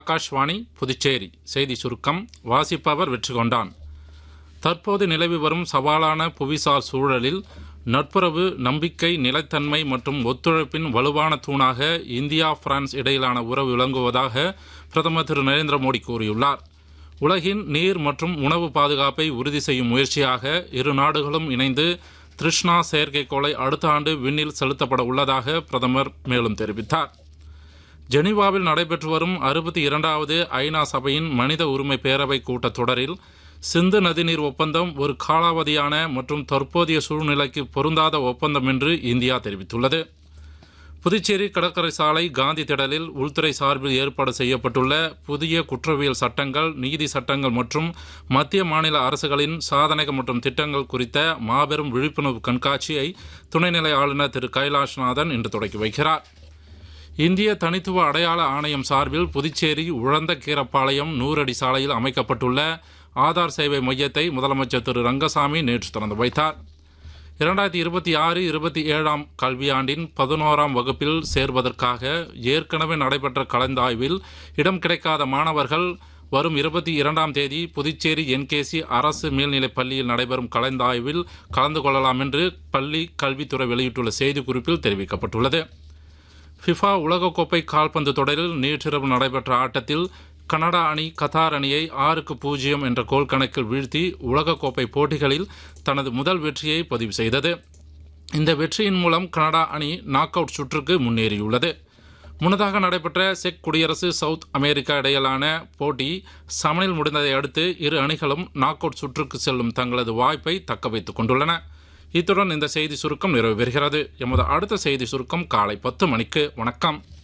ஆகாஷ்வாணி புதுச்சேரி செய்தி சுருக்கம் வாசிப்பவர் வெற்றி கொண்டான் தற்போது நிலவி வரும் சவாலான புவிசார் சூழலில் நட்புறவு நம்பிக்கை நிலைத்தன்மை மற்றும் ஒத்துழைப்பின் வலுவான தூணாக இந்தியா பிரான்ஸ் இடையிலான உறவு விளங்குவதாக பிரதமர் திரு நரேந்திர மோடி கூறியுள்ளார் உலகின் நீர் மற்றும் உணவு பாதுகாப்பை உறுதி செய்யும் முயற்சியாக இரு நாடுகளும் இணைந்து திருஷ்ணா செயற்கைக்கோளை அடுத்த ஆண்டு விண்ணில் செலுத்தப்பட உள்ளதாக பிரதமர் மேலும் தெரிவித்தார் ஜெனீவாவில் நடைபெற்று வரும் அறுபத்தி இரண்டாவது ஐநா சபையின் மனித உரிமை பேரவை கூட்டத்தொடரில் சிந்து நதிநீர் ஒப்பந்தம் ஒரு காலாவதியான மற்றும் தற்போதைய சூழ்நிலைக்கு பொருந்தாத ஒப்பந்தம் என்று இந்தியா தெரிவித்துள்ளது புதுச்சேரி கடற்கரை சாலை காந்தி திடலில் உள்துறை சார்பில் ஏற்பாடு செய்யப்பட்டுள்ள புதிய குற்றவியல் சட்டங்கள் நீதி சட்டங்கள் மற்றும் மத்திய மாநில அரசுகளின் சாதனைகள் மற்றும் திட்டங்கள் குறித்த மாபெரும் விழிப்புணர்வு கண்காட்சியை துணைநிலை ஆளுநர் திரு கைலாஷ்நாதன் இன்று தொடங்கி வைக்கிறார் இந்திய தனித்துவ அடையாள ஆணையம் சார்பில் புதுச்சேரி உழந்த கீரப்பாளையம் நூறடி சாலையில் அமைக்கப்பட்டுள்ள ஆதார் சேவை மையத்தை முதலமைச்சர் திரு ரங்கசாமி நேற்று திறந்து வைத்தார் இரண்டாயிரத்தி இருபத்தி ஆறு இருபத்தி ஏழாம் கல்வியாண்டின் பதினோராம் வகுப்பில் சேர்வதற்காக ஏற்கனவே நடைபெற்ற கலந்தாய்வில் இடம் கிடைக்காத மாணவர்கள் வரும் இருபத்தி இரண்டாம் தேதி புதுச்சேரி என்கேசி அரசு மேல்நிலைப் பள்ளியில் நடைபெறும் கலந்தாய்வில் கலந்து கொள்ளலாம் என்று பள்ளி கல்வித்துறை வெளியிட்டுள்ள செய்திக்குறிப்பில் தெரிவிக்கப்பட்டுள்ளது ஃபிஃபா உலகக்கோப்பை கால்பந்து தொடரில் நேற்றிரவு நடைபெற்ற ஆட்டத்தில் கனடா அணி கத்தார் அணியை ஆறுக்கு பூஜ்ஜியம் என்ற கோல் கணக்கில் வீழ்த்தி உலகக்கோப்பை போட்டிகளில் தனது முதல் வெற்றியை பதிவு செய்தது இந்த வெற்றியின் மூலம் கனடா அணி நாக் அவுட் சுற்றுக்கு முன்னேறியுள்ளது முன்னதாக நடைபெற்ற செக் குடியரசு சவுத் அமெரிக்கா இடையிலான போட்டி சமனில் முடிந்ததை அடுத்து இரு அணிகளும் நாக் அவுட் சுற்றுக்கு செல்லும் தங்களது வாய்ப்பை தக்க வைத்துக் கொண்டுள்ளன இத்துடன் இந்த செய்தி சுருக்கம் நிறைவு பெறுகிறது எமது அடுத்த செய்தி சுருக்கம் காலை பத்து மணிக்கு வணக்கம்